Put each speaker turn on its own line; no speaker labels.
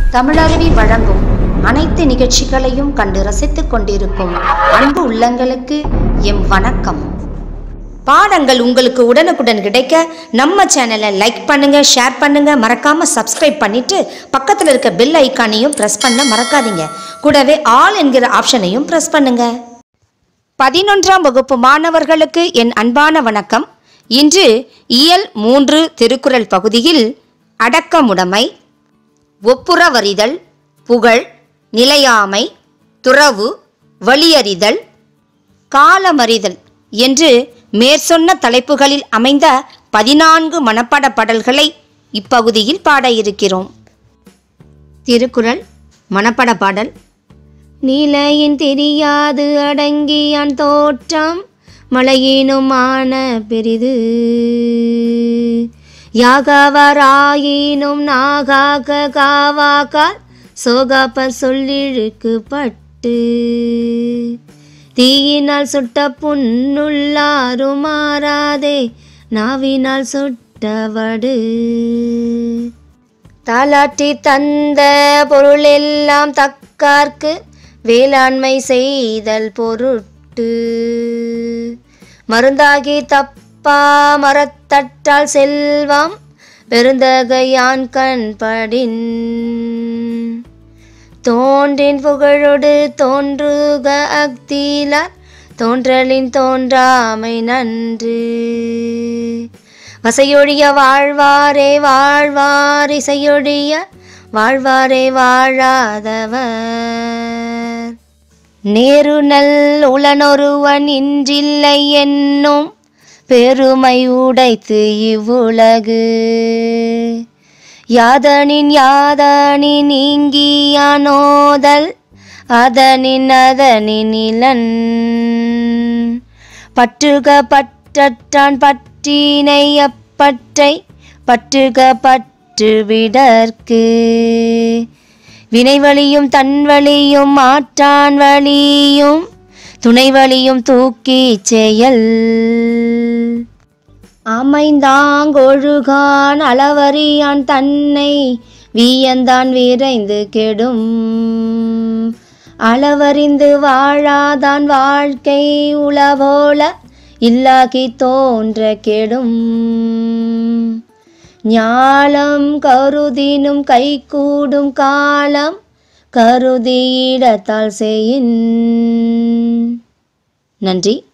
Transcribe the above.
தமிழருவி வழங்கும் அனைத்து நிகழ்ச்சிகளையும் கண்டு ரசித்துக் கொண்டிருக்கும் அன்பு உள்ளங்களுக்கு எம் வணக்கம் பாடங்கள் உங்களுக்கு உடனுக்குடன் கிடைக்க நம்ம சேனலை லைக் பண்ணுங்க ஷேர் பண்ணுங்க மறக்காம சப்ஸ்கிரைப் பண்ணிட்டு பக்கத்தில் இருக்க பெல் ஐக்கானையும் பிரஸ் பண்ண மறக்காதீங்க கூடவே ஆல் என்கிற ஆப்ஷனையும் பிரஸ் பண்ணுங்க பதினொன்றாம் வகுப்பு மாணவர்களுக்கு என் அன்பான வணக்கம் இன்று இயல் மூன்று திருக்குறள் பகுதியில் அடக்கமுடைமை ஒப்புரவறிதல் புகழ் நிலையாமை துறவு வழியறிதல் காலமறிதல் என்று மேற்சொன்ன தலைப்புகளில் அமைந்த பதினான்கு மனப்பாட பாடல்களை இப்பகுதியில் பாட இருக்கிறோம் திருக்குறள் மனப்பாட பாடல் நிலையின் தெரியாது அடங்கியான் தோற்றம் மலையினுமான பெரிது யாகவராயினும் நாகாக காவாக்கால் சோகாப்பர் சொல்லிழுக்கு பட்டு தீயினால் சுட்ட புண்ணுள்ளாரும் மாறாதே நாவினால் சுட்டவடு தாலாட்டி தந்த பொருளெல்லாம் தக்கார்க்கு வேளாண்மை செய்தல் பொருட்டு மருந்தாகி தப்பா மரத்தட்டால் செல்வம் பெருந்தகையான் கண்படின் தோன்றின் புகழொடு தோன்றுக அக்திலார் தோன்றலின் தோன்றாமை நன்று வசையொழிய வாழ்வாரே வாழ்வார் இசையொழிய வாழ்வாரே வாழாதவர் நேருநல் உளனொருவன் இன்றில்லை என்னும் பெருமை உடைத்து இவ்வுலகு யாதனின் யாதனின் நீங்கியானோதல் அதனின் அதனின் இளன் பற்றுக பற்றற்றான் பற்றினை அப்பற்றை பற்றுக பற்று விடற்கு வினைவழியும் தன்வழியும் மாற்றான் வழியும் துணைவழியும் தூக்கி செயல் அமைந்தாங்கொழுகான் அளவறியான் தன்னை வீயந்தான் விரைந்து கெடும் அளவறிந்து வாழாதான் வாழ்க்கை உளவோல இல்லாகி தோன்ற கெடும் ஞாலம் கருதினும் கைகூடும் காலம் கருதி இடத்தால் செய்யின் நன்றி